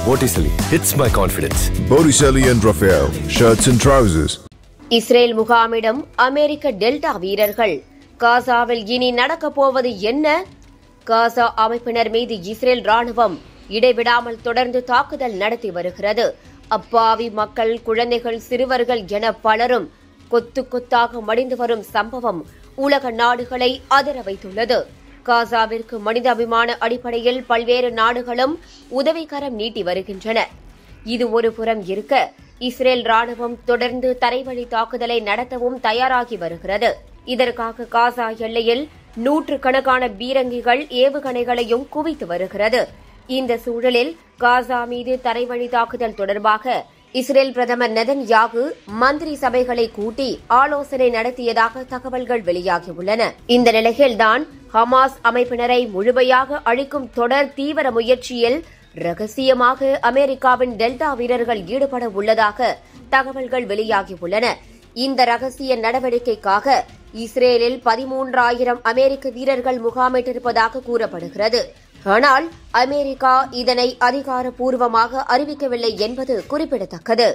Botticelli hits my confidence. Botticelli and Raphael, shirts and trousers. Israel முகாமிடம் அமெரிக்க Delta வீரர்கள் காசாவில் இனி நடக்கப் போவது என்ன காசா அமைப்பினர் மீது இஸ்ரேல் ராணுவம் இடைவிடாமல் தொடர்ந்து தாக்குதல் நடத்தி வருகிறது அப்பாவி மக்கள் குழந்தைகள் சிறுவர்கள் என பலரும் கொத்து கொத்தாக மடிந்து வரும் சம்பவம் உலக நாடுகளை அதிர வைத்துள்ளது காசாவிற்கு மனிதாபிமான அடிப்படையில் பல்வேறு நாடுகளும் உதவிக்கரம் நீட்டி வருகின்றன இது ஒரு புறம் இருக்க இஸ்ரேல் ராணுவம் தொடர்ந்து தரைவழி தாக்குதலை நடத்தவும் தயாராகி வருகிறது இதற்காக காசா எல்லையில் நூற்று கணக்கான பீரங்கிகள் ஏவுகணைகளையும் குவித்து வருகிறது இந்த சூழலில் காசா மீது தரைவழி தாக்குதல் தொடர்பாக இஸ்ரேல் பிரதமர் நெதன்யாகு மந்திரி சபைகளை கூட்டி ஆலோசனை நடத்தியதாக தகவல்கள் வெளியாகியுள்ளன இந்த நிலையில்தான் ஹமாஸ் அமைப்பினரை முழுமையாக அழிக்கும் தொடர் தீவிர முயற்சியில் ரகசியமாக அமெரிக்காவின் டெல்டா வீரர்கள் ஈடுபட உள்ளதாக தகவல்கள் வெளியாகியுள்ளன இந்த ரகசிய நடவடிக்கைக்காக இஸ்ரேலில் பதிமூன்றாயிரம் அமெரிக்க வீரர்கள் முகாமிட்டிருப்பதாக கூறப்படுகிறது ஆனால் அமெரிக்கா இதனை அதிகாரப்பூர்வமாக அறிவிக்கவில்லை என்பது குறிப்பிடத்தக்கது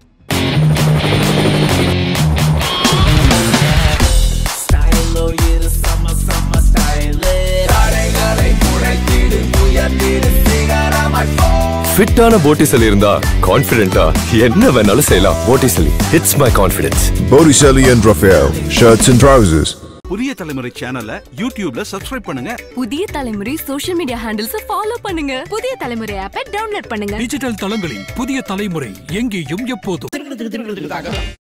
Stylo, yeah, the summer, summer stylist. தடைகளை குறைத்திடு, உயர்த்திடு, figure out my phone. ஃபிட்டான போட்டிசலி இருந்தா கான்ஃபிடென்ட்டா என்ன வேணாலும் செய்யலாம் போட்டிசலி hits my confidence. Botticelli and Raphael, shirts and trousers. புதிய தலைமுறை சேனலை யூடியூப்ல சப்ஸ்கிரைப் பண்ணுங்க புதிய தலைமுறை சோஷியல் மீடியா ஹேண்டில்ஸ் ஃபாலோ பண்ணுங்க புதிய தலைமுறை ஆப்பை டவுன்லோட் பண்ணுங்க டிஜிட்டல் தளங்களில் புதிய தலைமுறை எங்கேயும் எப்போதும்